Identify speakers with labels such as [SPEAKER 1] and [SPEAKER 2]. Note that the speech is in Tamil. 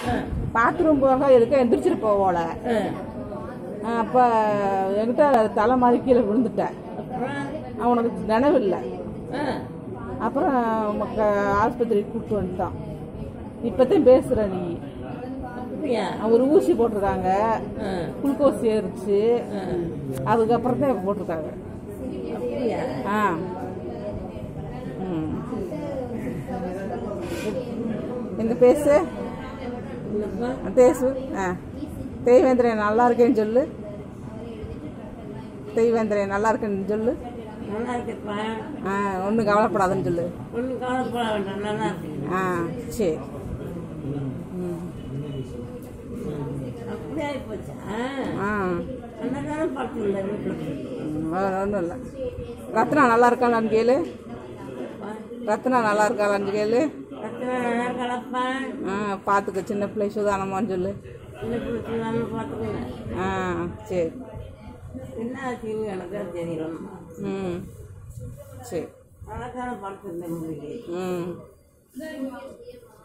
[SPEAKER 1] பாத்ரூம் போக இருக்க எந்திரிச்சிட்டு போவோல
[SPEAKER 2] ஆ.
[SPEAKER 1] அப்போ என்கிட்ட தலை மாதிரி கீழே விழுந்துட்டேன்
[SPEAKER 2] அப்புறம்
[SPEAKER 1] அவனுக்கு நினைவில்லை
[SPEAKER 2] ஆ.
[SPEAKER 1] அப்புறம் மக்க ஆஸ்பத்திரிக்கு கூப்பிட்டு வந்துட்டான் இப்போத்தையும் பேசுகிற நீ
[SPEAKER 2] அப்படியா
[SPEAKER 1] ஒரு ஊசி போட்டிருக்காங்க
[SPEAKER 2] ஆ.
[SPEAKER 1] குளுக்கோஸ் ஏறிச்சு
[SPEAKER 2] ஆ.
[SPEAKER 1] அதுக்கப்புறம் தான் போட்டிருக்காங்க
[SPEAKER 2] அப்படியா
[SPEAKER 1] ஆ ம் எங்க பேசு
[SPEAKER 2] இல்லப்பா
[SPEAKER 1] பேசு ஆ தெய்வேந்திரன் நல்லா இருக்கேன்னு சொல்லு தெய்வேந்திரன் நல்லா இருக்கேன்னு சொல்லு
[SPEAKER 2] நல்லா இருக்குப்பா
[SPEAKER 1] ஆ ஒன்றும் கவலைப்படாதுன்னு சொல்லு
[SPEAKER 2] ஒன்றும் கவலைப்பட வேண்டாம் நல்லா இருக்கு
[SPEAKER 1] ஆ சரி ம்
[SPEAKER 2] அப்படியே ஆகிப்போச்சா
[SPEAKER 1] ஆ
[SPEAKER 2] அந்த காலம் பார்த்துல வீட்டில்
[SPEAKER 1] ஒன்றும் இல்லை ரத்னா நல்லா இருக்காளான்னு கேளு ரத்னா நல்லா இருக்காளான்னு கேளு
[SPEAKER 2] ரத்னா நல்லா இருக்காளப்பா
[SPEAKER 1] ஆ பார்த்துக்க சின்ன பிள்ளை சுதானமான்னு சொல்லு
[SPEAKER 2] இந்த பிடிச்சி பார்த்துக்கோங்க
[SPEAKER 1] ஆ சரி
[SPEAKER 2] என்ன ஆச்சுன்னு எனக்கு தான் தெரியணும்
[SPEAKER 1] ம் சரி
[SPEAKER 2] அழகான படத்தில் முடியுது
[SPEAKER 1] ம்